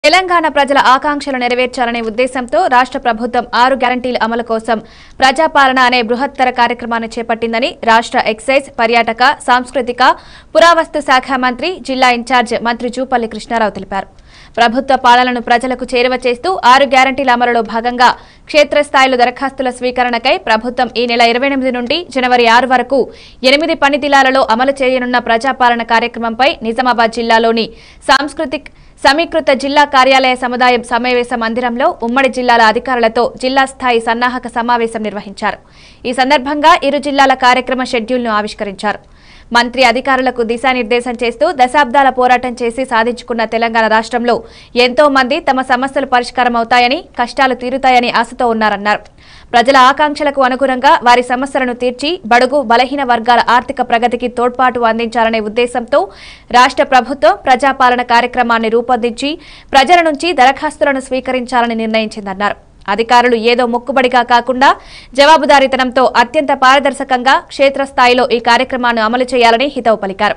తెలంగాణ ప్రజల ఆకాంక్షలు నెరవేర్చాలనే ఉద్దేశంతో రాష్ట్ర ప్రభుత్వం ఆరు గ్యారంటీల అమలు కోసం ప్రజాపాలన అనే బృహత్తర కార్యక్రమాన్ని చేపట్టిందని రాష్ట్ర ఎక్సైజ్ పర్యాటక సాంస్కృతిక పురావస్తు శాఖ మంత్రి జిల్లా ఇన్ఛార్జ్ మంత్రి జూపల్లి కృష్ణారావు తెలిపారు ప్రభుత్వ పాలనను ప్రజలకు చేరువ చేస్తూ ఆరు గ్యారంటీల అమలులో భాగంగా క్షేత్రస్థాయిలో దరఖాస్తుల స్వీకరణకై ప్రభుత్వం ఈ నెల ఇరవై ఎనిమిది నుండి జనవరి ఆరు వరకు ఎనిమిది పని దినాలలో అమలు చేయనున్న ప్రజాపాలన కార్యక్రమంపై నిజామాబాద్ జిల్లాలోని సాంస్కృతిక్ సమీకృత జిల్లా కార్యాలయ సముదాయం సమావేశ మందిరంలో ఉమ్మడి జిల్లాల అధికారులతో జిల్లా స్థాయి సన్నాహక సమావేశం నిర్వహించారు ఈ సందర్భంగా ఇరు జిల్లాల కార్యక్రమ షెడ్యూల్ను ఆవిష్కరించారు మంత్రి అధికారులకు దిశానిర్దేశం చేస్తూ దశాబ్దాల పోరాటం చేసి సాధించుకున్న తెలంగాణ రాష్ట్రంలో ఎంతో మంది తమ సమస్యలు పరిష్కారం అవుతాయని కష్టాలు తీరుతాయని ఆశతో ఉన్నారన్నారు ప్రజల ఆకాంక్షలకు అనుగుణంగా వారి సమస్యలను తీర్చి బడుగు బలహీన వర్గాల ఆర్థిక ప్రగతికి తోడ్పాటు అందించాలనే ఉద్దేశంతో రాష్ట్ర ప్రభుత్వం ప్రజాపాలన కార్యక్రమాన్ని రూపొందించి ప్రజల నుంచి దరఖాస్తులను స్వీకరించాలని నిర్ణయించిందన్నారు అధికారులు ఏదో మొక్కుబడిగా కాకుండా జవాబుదారీతనంతో అత్యంత పారదర్శకంగా క్షేత్రస్థాయిలో ఈ కార్యక్రమాన్ని అమలు చేయాలని హితవు పలికారు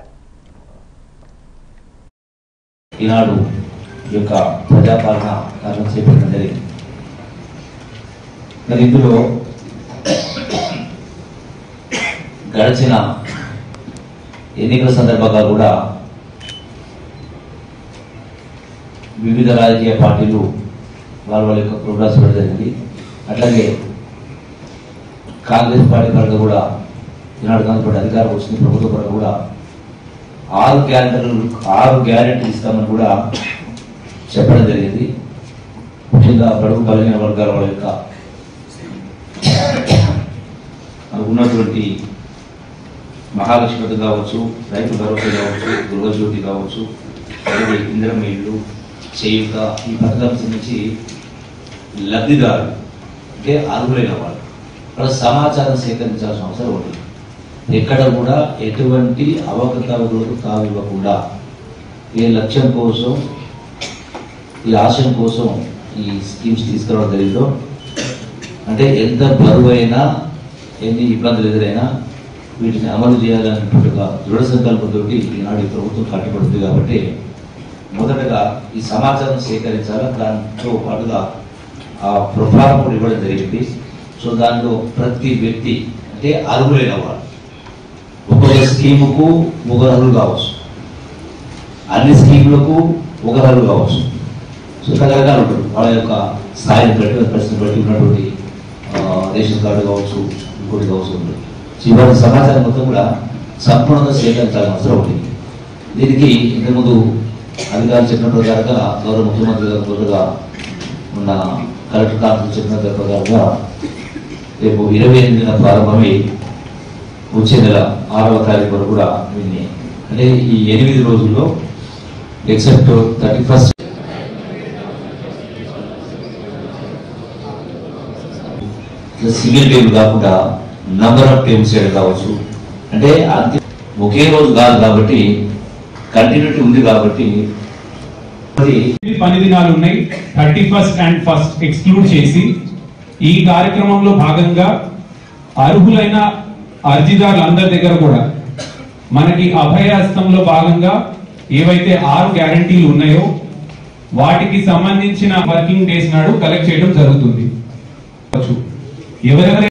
ఈనాడు ఈ యొక్క ప్రజాపాలన కార్యం చేపట్టడం జరిగింది మరి ఇందులో గడిచిన ఎన్నికల సందర్భంగా కూడా వివిధ రాజకీయ పార్టీలు వాళ్ళ వాళ్ళ యొక్క ప్రోగ్రామ్స్ పెట్టడం జరిగింది అట్లాగే కాంగ్రెస్ పార్టీ పరంగా కూడా ఈనాడు కాంగ్రెస్ పార్టీ అధికారం వచ్చింది ప్రభుత్వ పరంగా కూడా ఆరు గ్యారెంటీలు ఆరు గ్యారెంటీలు ఇస్తామని కూడా చెప్పడం జరిగింది ముఖ్యంగా బడుగు బలహీన వర్గాల వాళ్ళ యొక్క మనకు ఉన్నటువంటి మహాలక్ష్మి పథకం కావచ్చు రైతు భరోసా కావచ్చు గృహజ్యోతి కావచ్చు అలాగే ఇందిరమ్మ ఇల్లు చేయుత ఈ పథకానికి సంబంధించి లబ్ధిదారు అంటే అర్హులైన వాళ్ళు వాళ్ళ సమాచారం సేకరించాల్సిన అవసరం ఉంటుంది ఎక్కడ కూడా ఎటువంటి అవకతవకలకు తావివ్వకుండా ఏ లక్ష్యం కోసం ఈ ఆశయం కోసం ఈ స్కీమ్స్ తీసుకురావడం జరిగిందో అంటే ఎంత బరువైనా ఎన్ని ఇబ్బందులు ఎదురైనా వీటిని అమలు చేయాలనేటువంటి ఒక దృఢ సంకల్పంతో ఈనాడు ఈ ప్రభుత్వం కట్టుబడుతుంది కాబట్టి మొదటగా ఈ సమాచారం సేకరించాలా దాంతో పాటుగా ఆ ప్రొఫారం కూడా ఇవ్వడం జరిగింది సో దాంట్లో ప్రతి వ్యక్తి అంటే అర్హులైన వాడు ఒక్కొక్క స్కీముకు ఒకరు అర్హులు కావచ్చు అన్ని స్కీములకు ఒకరు అర్హులు కావచ్చు సో రకరకాలు ఉంటుంది వాళ్ళ యొక్క స్థాయిని బట్టి వాళ్ళ పరిస్థితిని బట్టి ఉన్నటువంటి ఆ, రేషన్ కార్డు కావచ్చు ఇంకోటి కావచ్చు ఉంటుంది సో ఇవాళ సమాచారం మొత్తం కూడా సంపూర్ణంగా సేకరించాల్సిన అవసరం ఉంది దీనికి ఇంతకుముందు అధికారులు చెప్పిన ప్రకారంగా గౌరవ ముఖ్యమంత్రి గారు ముందుగా ఉన్న కలెక్టర్ కాన్ఫరెన్స్ చెప్పిన ప్రకారంగా రేపు ఇరవై ఎనిమిదిన ప్రారంభమై వచ్చే నెల ఆరవ తారీఖు వరకు కూడా దీన్ని అంటే ఈ ఎనిమిది రోజుల్లో except thirty first single table కాకుండా నంబర్ ఆఫ్ టేబుల్స్ చేయడం కావచ్చు అంటే అంతే ఒకే రోజు కాదు కాబట్టి కంటిన్యూటీ ఉంది కాబట్టి అది ఎనిమిది పని దినాలు ఉన్నాయి thirty first and first exclude చేసి ఈ కార్యక్రమంలో భాగంగా అర్హులైన అర్జీదారులందరి దగ్గర కూడా మనకి అభయహస్తంలో భాగంగా ఏవైతే ఆరు గ్యారంటీలు ఉన్నాయో వాటికి సంబంధించిన వర్కింగ్ డేస్ నాడు కలెక్ట్ చేయడం జరుగుతుంది ఎవరెవరి